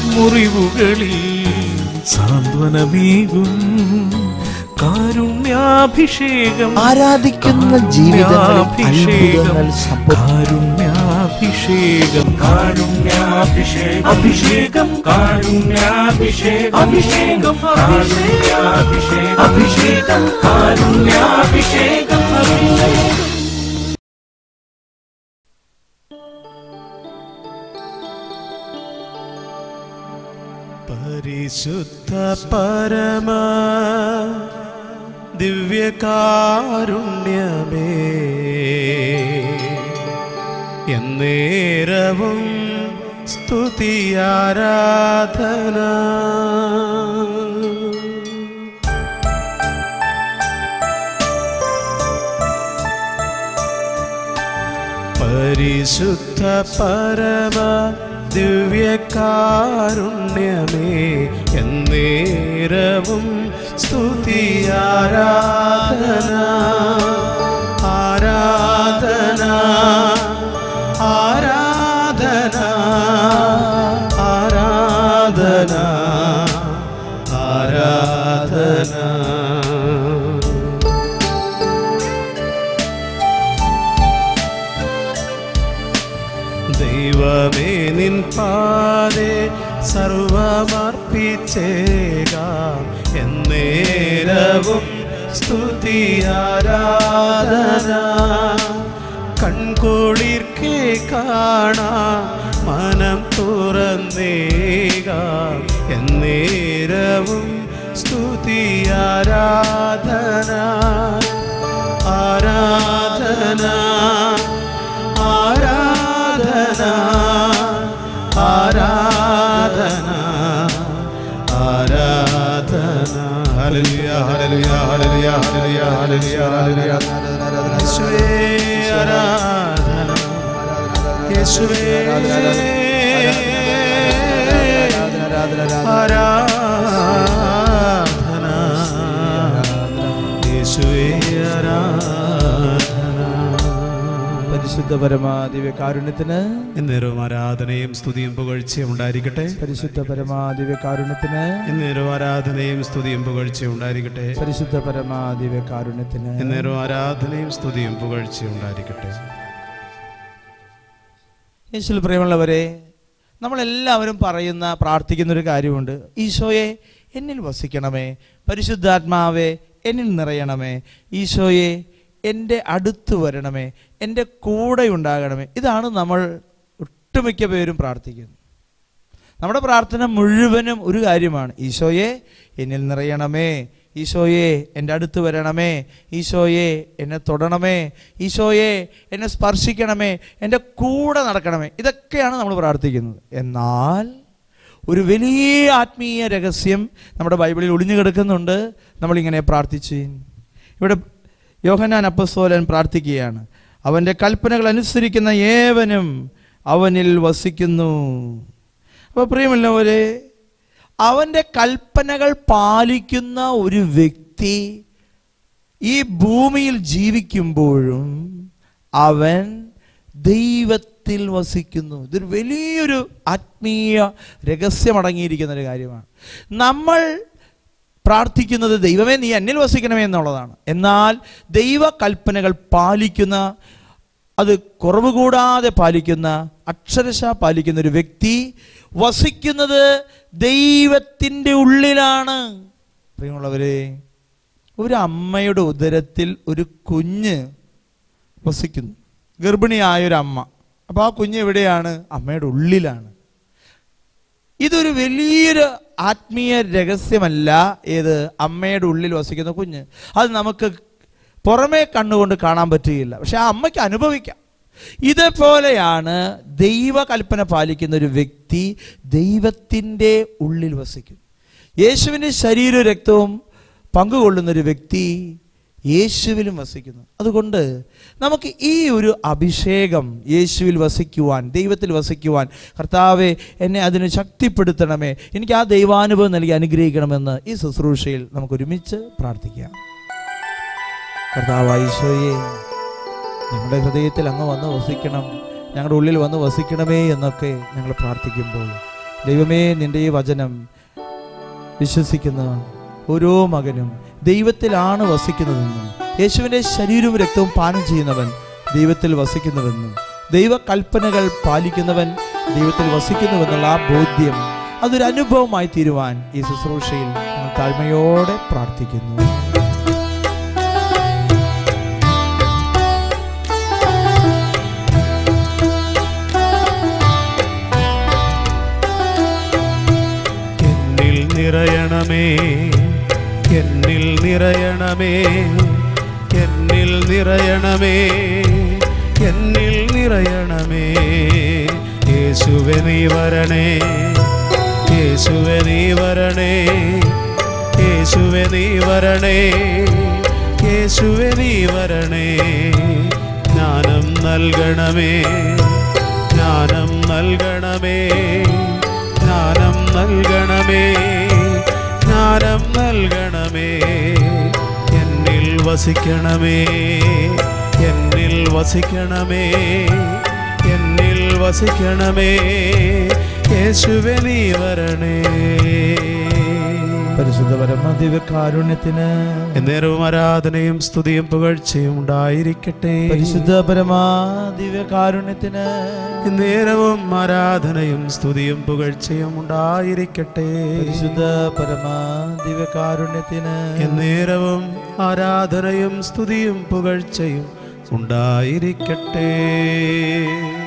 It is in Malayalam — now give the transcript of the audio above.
മുറിവുകളിൽ സാന്ത്വനമേകും കാരുണ്യാഭിഷേകം ആരാധിക്കുന്ന ജീവിതങ്ങളിൽ അത്ഭുതങ്ങൾ സംഭവിക്കും കാരുണ്യാഭിഷേകം കാരുണ്യാഭിഷേകം അഭിഷേകം കാരുണ്യാഭിഷേകം അഭിഷേകം കാരുണ്യാഭിഷേകം അഭിഷേകം കാരുണ്യാഭിഷേകം അഭിഷേകം പരിശുദ്ധ പരമ ദിവ്യകാരുണ്യമേ എന്നേരവും സ്തുതിയാരാധന പരിശുദ്ധ പരമ ദിവ്യകാരുണ്യമേ എന്നേരവും സ്തുതിയാരാധന ആരാധന ആരാധന ആരാധന ആരാധന ദൈവമേ നിൻ പാതെ സർവമർപ്പിച്ചേകാം എന്നേരവും സ്തുതി ആരാധന കൺകുളിർക്കെ കാണാം മനം തുറന്നേകാം എന്നേരവും സ്തുതി ആരാധന ആരാധന ആരാധന ആരാധന ആരാധന ഹല്ലേലൂയ ഹല്ലേലൂയ ഹല്ലേലൂയ ഹല്ലേലൂയ ഹല്ലേലൂയ ഹല്ലേലൂയ യേശുവേ ആരാധന യേശുവേ ആരാധന യേശുവേ ആരാധന പരിശുദ്ധ പരമാ ദിവ്യകാരുണ്യത്തിന് എന്നേരവും ആരാധനയും സ്തുതിയും പുകഴ്ചയും ഉണ്ടായിരിക്കട്ടെ പരിശുദ്ധ പരമാ ദിവ്യകാരുണ്യത്തിന് എന്നേരവും ആരാധനയും സ്തുതിയും പുകഴ്ചയും ഉണ്ടായിരിക്കട്ടെ പരിശുദ്ധ പരമാ ദിവ്യകാരുണ്യത്തിന് എന്നേരവും ആരാധനയും സ്തുതിയും പുകഴ്ചയും ഉണ്ടായിരിക്കട്ടെ യേശുവിൽ പ്രിയമുള്ളവരെ നമ്മളെല്ലാവരും പറയുന്ന പ്രാർത്ഥിക്കുന്ന ഒരു കാര്യമുണ്ട് ഈശോയെ എന്നിൽ വസിക്കണമേ പരിശുദ്ധാത്മാവെ എന്നിൽ നിറയണമേ ഈശോയെ എൻ്റെ അടുത്ത് വരണമേ എൻ്റെ കൂടെ ഉണ്ടാകണമേ ഇതാണ് നമ്മൾ ഒട്ടുമിക്ക പേരും പ്രാർത്ഥിക്കുന്നത് നമ്മുടെ പ്രാർത്ഥന മുഴുവനും ഒരു കാര്യമാണ് ഈശോയെ എന്നിൽ നിറയണമേ ഈശോയെ എൻ്റെ അടുത്ത് വരണമേ ഈശോയെ എന്നെ തൊടണമേ ഈശോയെ എന്നെ സ്പർശിക്കണമേ എൻ്റെ കൂടെ നടക്കണമേ ഇതൊക്കെയാണ് നമ്മൾ പ്രാർത്ഥിക്കുന്നത് എന്നാൽ ഒരു വലിയ ആത്മീയ രഹസ്യം നമ്മുടെ ബൈബിളിൽ ഒളിഞ്ഞു കിടക്കുന്നുണ്ട് നമ്മളിങ്ങനെ പ്രാർത്ഥിച്ച് ഇവിടെ യോഹനാൻ അപ്പസ്തോലൻ പ്രാർത്ഥിക്കുകയാണ് അവൻ്റെ കൽപ്പനകൾ അനുസരിക്കുന്ന ഏവനും അവനിൽ വസിക്കുന്നു അപ്പോൾ പ്രിയമുള്ളവരെ അവൻ്റെ കൽപ്പനകൾ പാലിക്കുന്ന ഒരു വ്യക്തി ഈ ഭൂമിയിൽ ജീവിക്കുമ്പോഴും അവൻ ദൈവത്തിൽ വസിക്കുന്നു ഇതൊരു വലിയൊരു ആത്മീയ രഹസ്യമടങ്ങിയിരിക്കുന്ന ഒരു കാര്യമാണ് നമ്മൾ പ്രാർത്ഥിക്കുന്നത് ദൈവമേ നീ എന്നിൽ വസിക്കണമേ എന്നുള്ളതാണ് എന്നാൽ ദൈവ കൽപ്പനകൾ പാലിക്കുന്ന അത് കുറവ് കൂടാതെ പാലിക്കുന്ന അക്ഷരശ പാലിക്കുന്ന ഒരു വ്യക്തി വസിക്കുന്നത് ദൈവത്തിൻ്റെ ഉള്ളിലാണ് പ്രിയമുള്ളവരെ ഒരു അമ്മയുടെ ഉദരത്തിൽ ഒരു കുഞ്ഞ് വസിക്കുന്നു ഗർഭിണിയായ ഒരു അമ്മ അപ്പോൾ ആ കുഞ്ഞ് എവിടെയാണ് അമ്മയുടെ ഉള്ളിലാണ് ഇതൊരു വലിയൊരു ആത്മീയ രഹസ്യമല്ല ഏത് അമ്മയുടെ ഉള്ളിൽ വസിക്കുന്ന കുഞ്ഞ് അത് നമുക്ക് പുറമേ കണ്ണുകൊണ്ട് കാണാൻ പറ്റുകയില്ല പക്ഷെ ആ അമ്മയ്ക്ക് അനുഭവിക്കാം ഇതേപോലെയാണ് ദൈവകൽപ്പന പാലിക്കുന്ന ഒരു വ്യക്തി ദൈവത്തിൻ്റെ ഉള്ളിൽ വസിക്കും യേശുവിൻ്റെ ശരീര രക്തവും പങ്കുകൊള്ളുന്ന ഒരു വ്യക്തി യേശുവിലും വസിക്കുന്നു അതുകൊണ്ട് നമുക്ക് ഈ ഒരു അഭിഷേകം യേശുവിൽ വസിക്കുവാൻ ദൈവത്തിൽ വസിക്കുവാൻ കർത്താവെ എന്നെ അതിന് ശക്തിപ്പെടുത്തണമേ എനിക്ക് ആ ദൈവാനുഭവം നൽകി അനുഗ്രഹിക്കണമെന്ന് ഈ ശുശ്രൂഷയിൽ നമുക്ക് ഒരുമിച്ച് പ്രാർത്ഥിക്കാം കർത്താവ് ഈശോയെ ഞങ്ങളുടെ ഹൃദയത്തിൽ അങ്ങ് വന്ന് വസിക്കണം ഞങ്ങളുടെ ഉള്ളിൽ വന്ന് വസിക്കണമേ എന്നൊക്കെ ഞങ്ങൾ പ്രാർത്ഥിക്കുമ്പോൾ ദൈവമേ നിന്റെ ഈ വചനം വിശ്വസിക്കുന്ന ഓരോ മകനും ദൈവത്തിലാണ് വസിക്കുന്നതെന്നും യേശുവിൻ്റെ ശരീരവും രക്തവും പാനം ചെയ്യുന്നവൻ ദൈവത്തിൽ വസിക്കുന്നുവെന്നും ദൈവകൽപ്പനകൾ പാലിക്കുന്നവൻ ദൈവത്തിൽ വസിക്കുന്നുവെന്നുള്ള ആ ബോധ്യം അതൊരു അനുഭവമായി തീരുവാൻ ഈ ശുശ്രൂഷയിൽ ഞങ്ങൾ താഴ്മയോടെ പ്രാർത്ഥിക്കുന്നു എന്നിൽ നിറയണമേ എന്നിൽ നിറയണമേ എന്നിൽ നിറയണമേ എന്നിൽ നിറയണമേ യേശുവെ നീ വരണേ യേശുവെ നീ വരണേ യേശുവെ നീ വരണേ യേശുവെ നീ വരണേ ജ്ഞാനം നൽകണമേ ജ്ഞാനം നൽകണമേ ജ്ഞാനം നൽകണമേ ജ്ഞാനം നൽകണമേ എന്നിൽ വസിക്കണമേ എന്നിൽ വസിക്കണമേ എന്നിൽ വസിക്കണമേ യേശുവെ നീ വരണേ പരിശുദ്ധ പരമദിവ്യകാരുണ്യത്തിന് എന്നേരവും ആരാധനയും സ്തുതിയും പുകഴ്ചയും ഉണ്ടായിരിക്കട്ടെ പരിശുദ്ധ പരമാദിവ്യകാരുണ്യത്തിന് നേരവും ആരാധനയും സ്തുതിയും പുകഴ്ചയും ഉണ്ടായിരിക്കട്ടെ പരിശുദ്ധ പരമാദിവ്യകാരുണ്യത്തിന് എന്നേരവും ആരാധനയും സ്തുതിയും പുകഴ്ചയും ഉണ്ടായിരിക്കട്ടെ